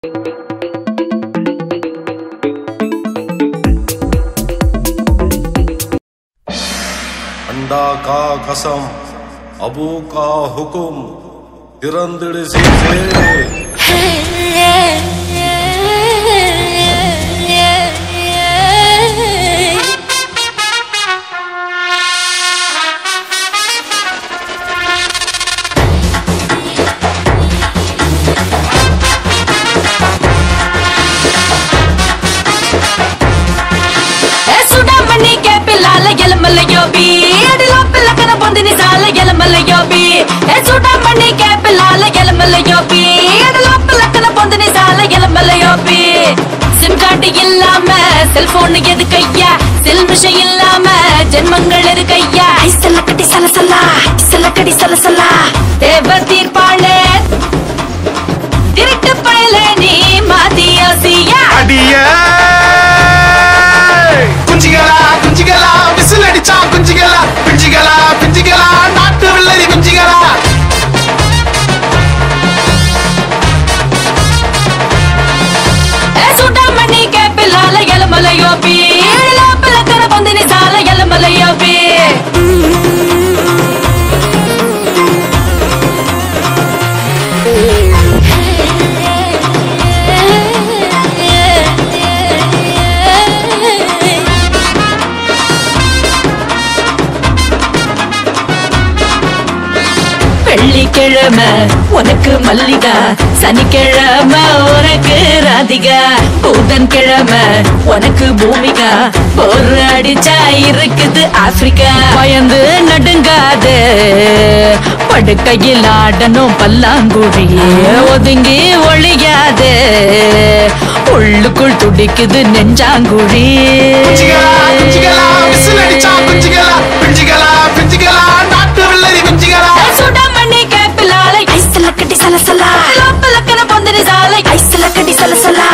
अंडा का कसम अबू का हुक्म திறந்திடு சீசே సుడమణి కే పిల్లాల ఎలమల్లయోబి అడిలో పిల్లకన పొందిని సాల ఎలమల్లయోబి ఏ సుడమణి కే పిల్లాల ఎలమల్లయోబి అడిలో పిల్లకన పొందిని సాల ఎలమల్లయోబి சிம் கார்டு இல்லாம செல்போன் எதுக்கையா செல்மிஷம் இல்லாம ஜென்மங்கள் இருக்கையா ஐசல்ல கட்டி சலசலா ஐசல்ல கட்டி சலசலா தேவ தீர்ப்பாளே திருட்டு பயல நீ மாத்தியாசியா அடிய குஞ்சிகளா குஞ்சிகளா விசில் அடிச்சா குஞ்சிகளா பிஞ்சிகளா பிஞ்சிகளா நாட்டு வெள்ளரி குஞ்சிகளா సుడమణి కే పిల్లాల ఎలమలయోబి లోపల కన పొందిని సాల ఎలమలయోబి வெள்ளிக்கிழமை உனக்கு மல்லிகா சனிக்கிழமை உனக்கு ராதிகா புதன் கிழமை உனக்கு பூமிகா ஒரு அடிச்சா இருக்குது ஆப்பிரிக்கா பயந்து நடுங்காது படுக்கையில் ஆடணும் பல்லாங்குழி ஒதுங்கி ஒழியாது உள்ளுக்குள் துடிக்குது நெஞ்சாங்குழி குஞ்சிகளா குஞ்சிகளா விசில் அடிச்சா குஞ்சிகளா பிஞ்சிகளா பிஞ்சிகளா நாட்டு வெள்ளரி குஞ்சிகளா சுடமணி கேப்பிலாலை ஐஸ்ல கட்டி சலசலா லோப்பலக்கன பொந்தனி சாலை ஐஸ்ல கட்டி சலசலா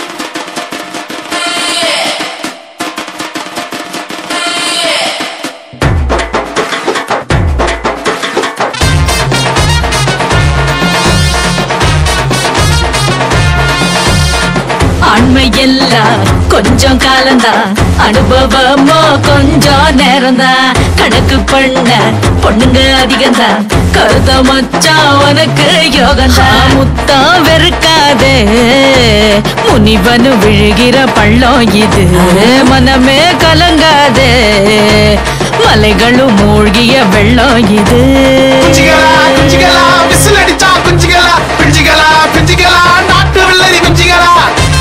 ஆண்மை எல்லாம் கொஞ்சம் காலம்தான் அனுபவமோ கொஞ்சம் நேரம்தான் கணக்கு பண்ண பொண்ணுங்க அதிகம்தான் கருத மச்சான் உனக்கு யோகம்தான் முத்தம் வெறுக்காதே முனிவனு விழுகிற பள்ளம் இது மனமே கலங்காதே மலைகளும் மூழ்கிய வெள்ளம் இது குஞ்சிகளா குஞ்சிகளா விசில் அடிச்சா குஞ்சிகளா பிஞ்சிகளா பிஞ்சிகளா நாட்டு வெள்ளரி குஞ்சிகளா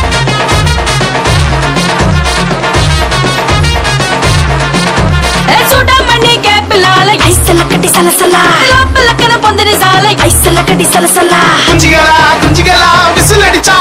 சுடமணி கேப்பிலாலை ஐஸ்ல கட்டி சலசலா லோப்பலக்கன பொந்தனி சாலை ஐஸ்ல கட்டி சலசலா குஞ்சிகளா குஞ்சிகளா விசில் அடிச்சா